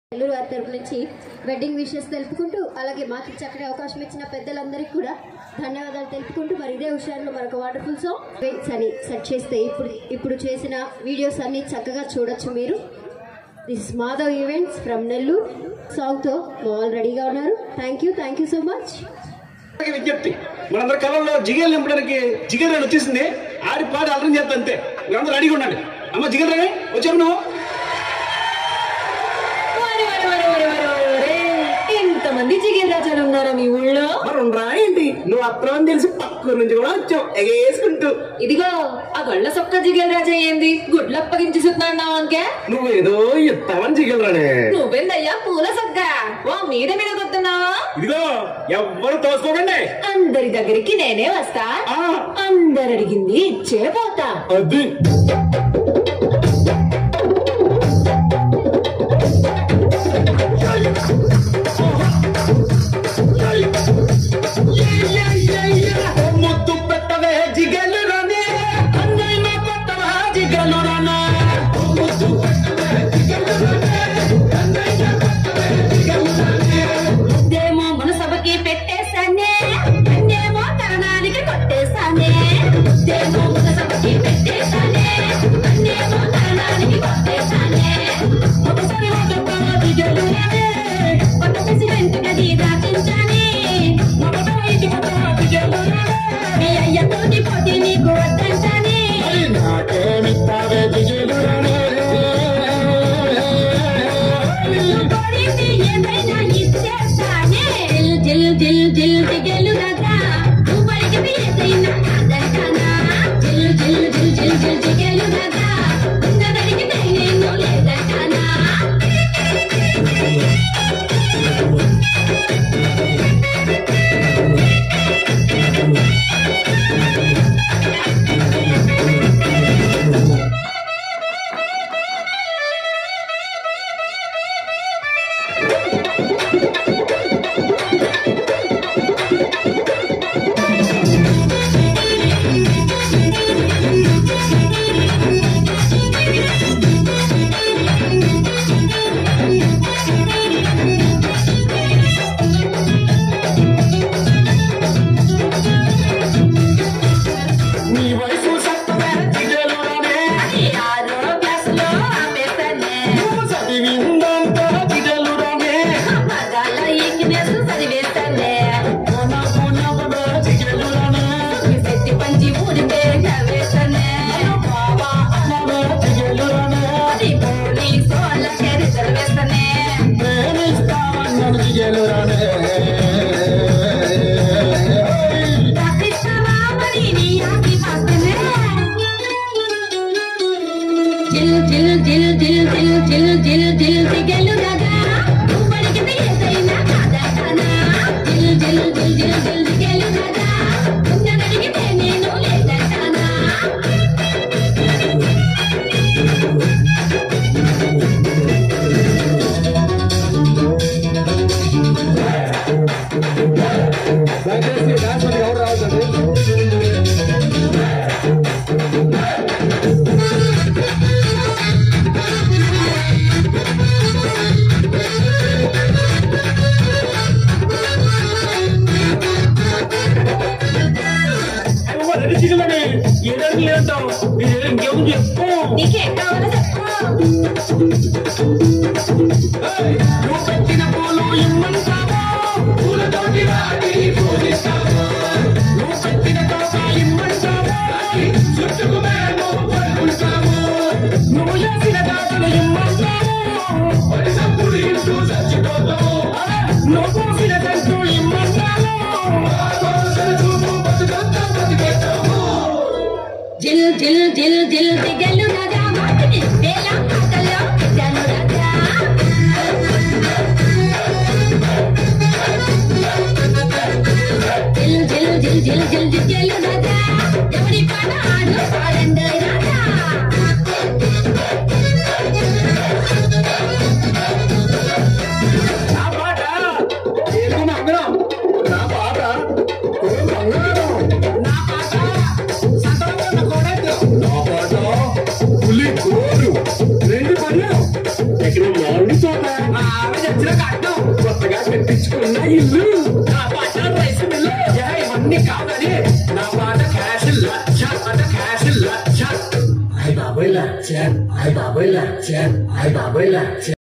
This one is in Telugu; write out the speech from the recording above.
నెల్లూరు వారి తరపు నుంచి వెడ్డింగ్ విషెస్ తెలుపుకుంటూ అలాగే మాకు చక్కటి అవకాశం ఇచ్చిన పెద్దలందరికీ కూడా ధన్యవాదాలు తెలుపుకుంటూ మరి ఇదే హుషారులో మరొక వాటర్ఫుల్ సాంగ్ వెయిట్స్ అని సెట్ చేస్తే ఇప్పుడు ఇప్పుడు చేసిన వీడియోస్ అన్ని చక్కగా చూడొచ్చు మీరు this Madhav events from Nellore సాంగ్తో మా వాళ్ళు రెడీగా ఉన్నారు thank you thank you so much అందరికీ విజ్ఞప్తి మనందరి కళల్లో జిగేలు నింపడానికి జిగేల్ రాణి వచ్చేసింది ఆడి పాడి అలరం చేస్తా అంతే మీరందరూ రెడీగా ఉండండి అమ్మ జిగేల్ రాణి వచ్చావు నువ్వు వరే, వరే, వరే, వరే, వరే, వరే. ఎంతమంది జిగేల్ రాజాలు ఉన్నారా మీ ఊళ్ళో మరి ఉండరా ఏంటి నువ్వు అత్తరం తెలిసి పక్క నుంచి కూడా వచ్చావు ఎగేసుకుంటూ ఇదిగో ఆ గొళ్ళ సొక్క జిగేల్ రాజా ఏంది గుడ్లు అప్పగించి సుతున్నాడు అంకే నువ్వేదో ఇస్తావని జిగలరానే నువ్వెందయ్యా పూల సొక్క ఓ మీద మీద కొడుతున్నావా ఇదిగో ఎవ్వరు తోసుకోకండి అందరి దగ్గరికి నేనే వస్తా ఆ, అందరు అడిగింది ఇచ్చే పోతా అది ముద్దు పెట్టవే జిగేలు రాణి అన్నయ్య కొట్టవా జిగేలు రాణి దేమో మన సభకి పెట్టేశానే అన్నేమో తరణానికి కొట్టేశానే దేమో మన సభకి పెట్టేశానే అన్నేమో తరణానికి కొట్టేశానే ఒకసారి ఓ చెప్పవా దిగలునే కొత్త ప్రెసిడెంట్ గది దాచించానే ఒకటో ఇంటి కొత్తవా దిగలునే మీ అయ్యతోటి పోటీ నీకు వద్దంటానే నాకేమిస్తావే జిగేలు రాణి నిన్ను కోరింది ఏమైనా ఇచ్చేస్తానే జిల్ జిల్ జిల్ దిగలు రాజా నువ్వు అడిగింది ఏదైనా కాదంటానా జిల్ జిల్ జిల్ జిల్ జిల్ దిగలు రాజా ఉన్నదడిగితే నేను లేదంటానా నీ వయసు సత్తవే జిగేలు రాణి ఈ ఆరో క్లాసులో ఆపేస్తానే నువ్వు చదివిందంతా జిగేలు రాణి మగాళ్ళ ఇంగ్లీష్ చదివేస్తానే నాకు నవ్వవే జిగేలు రాణి పెట్టి పంచి ఊరితే చదివేస్తానే బాబా అన్నవే జిగేలు రాణి అది పోలీసు వాళ్ళకే చదివేస్తానే ప్రేమిస్తావన్నాను జిగేలు రాణి రాసిస్తావా మరి నీ ఆకి పాస్తనే జిల్ జిల్ జిల్ జిల్ జిల్ జిల్ జిల్ జిల్ దిగలు రాగా నువ్వు అడిగింది ఏదైనా కాదంటానా జిల్ జిల్ జిల్ జిల్ జిల్ దిగలు రాగా ఉన్నదడిగితే నేను లేదంటానా దయచేసి డాన్స్ అది ఎవరు రావద్దండి జిగలని ఏడాది లేదంటావు మీరు ఇంకేం చెప్పు నీకేం కావాలో చెప్పు నువ్వు పెట్టిన పూలు ఇమ్మంటావా పూలతోటి వాటి పూజిస్తావా నువ్వు పెట్టిన తోట ఇమ్మంటావా చుట్టుకు మేము పడుకుంటాము నువ్వు చేసిన దాటలు ఇమ్మంటావు పరిసప్పుడు ఇంటూ చచ్చిపోతావు నువ్వు పూసిన కంటూ ఇమ్మంటావు జిల్ జిల్ జిల్ జిల్ దిగలు రాగా మాటిని వేల పాటలో పెట్టాను రాగా జిల్ జిల్ జిల్ జిల్ జిల్ దిగలు రాగా ఎవరి పాట ఆడు పాడండి రాగా నా పాట ఏదో మంగళం నా పాట ఓ బంగారం నా పాట సంతలో ఉన్న కోడెత్తు నా పాట ఆమె చచ్చిన కట్టం కొత్తగా కట్టించుకున్న ఇల్లు నా పాట రైస్ మిల్లు యా, ఇవన్నీ కాదని నా పాట క్యాష్ లక్ష పాట క్యాష్ లక్ష అయ్ బాబోయ్ లక్ష అయ్ బాబోయ్ లక్ష అయ్ బాబోయ్ లక్ష